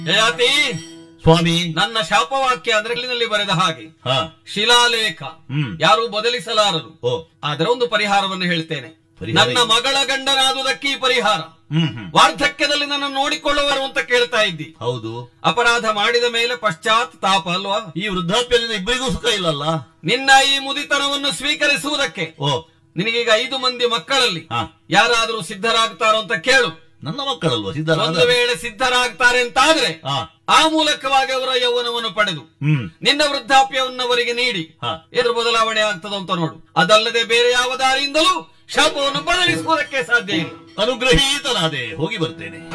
ಯಯಾತಿ ಸ್ವಾಮಿ ನನ್ನ ಶಾಪವಾಕ್ಯ ಅಂದ್ರೆ ಕಲ್ಲಿನಲ್ಲಿ ಬರೆದ ಹಾಗೆ ಹಾ ಶಿಲಾಲೇಖ ಹ್ಮ್. ಯಾರು ಬದಲಿಸಲಾರರು ಓ ಅದರ ಒಂದು ಪರಿಹಾರವನ್ನು ಹೇಳ್ತೇನೆ ಪರಿಹಾರ ನನ್ನ ಏನು? ಮಗಳ ಗಂಡನಾದುದಕ್ಕೆ ಈ ಪರಿಹಾರ ಹ್ಮ್ ಹ್ಮ್ ವಾರ್ಧಕ್ಯದಲ್ಲಿ ನನ್ನ ನೋಡಿಕೊಳ್ಳುವರು ಅಂತ ಕೇಳ್ತಾ ಇದ್ದಿ ಹೌದು ಅಪರಾಧ ಮಾಡಿದ ಮೇಲೆ ಪಶ್ಚಾತ್ ತಾಪ ಅಲ್ವಾ ಈ ವೃದ್ಧಾಪ್ಯದಿಂದ ಇಬ್ಬರಿಗೂ ಸುಖ ಇಲ್ಲಲ್ಲ ನಿನ್ನ ಈ ಮುದಿತನವನ್ನು ಸ್ವೀಕರಿಸುವುದಕ್ಕೆ ಓ ನಿನಗೀಗ ಐದು ಮಂದಿ ಮಕ್ಕಳಲ್ಲಿ ಹಾ. ಯಾರಾದರೂ ಸಿದ್ಧರಾಗ್ತಾರೋ ಅಂತ ಕೇಳು ನನ್ನ ಮಕ್ಕಳಲ್ವಾ ಸಿದ್ಧರಾದ ಒಂದು ವೇಳೆ ಸಿದ್ಧರಾಗ್ತಾರೆ ಅಂತಾದ್ರೆ ಹಾ ಆ ಮೂಲಕವಾಗಿ ಅವರ ಯೌವನವನ್ನು ಪಡೆದು ಹ್ಮ್ ನಿನ್ನ ವೃದ್ಧಾಪ್ಯವನ್ನು ಅವರಿಗೆ ನೀಡಿ ಹಾ. ಎದುರು ಬದಲಾವಣೆ ಆಗ್ತದ ಅಂತ ನೋಡು ಅದಲ್ಲದೆ ಬೇರೆ ಯಾವ ದಾರಿಯಿಂದಲೂ ಶಾಪವನ್ನು ಬದಲಿಸುವುದಕ್ಕೆ ಸಾಧ್ಯ ಇಲ್ಲ ಅನುಗ್ರಹೀತನಾದೆ ಹೋಗಿ ಬರ್ತೇನೆ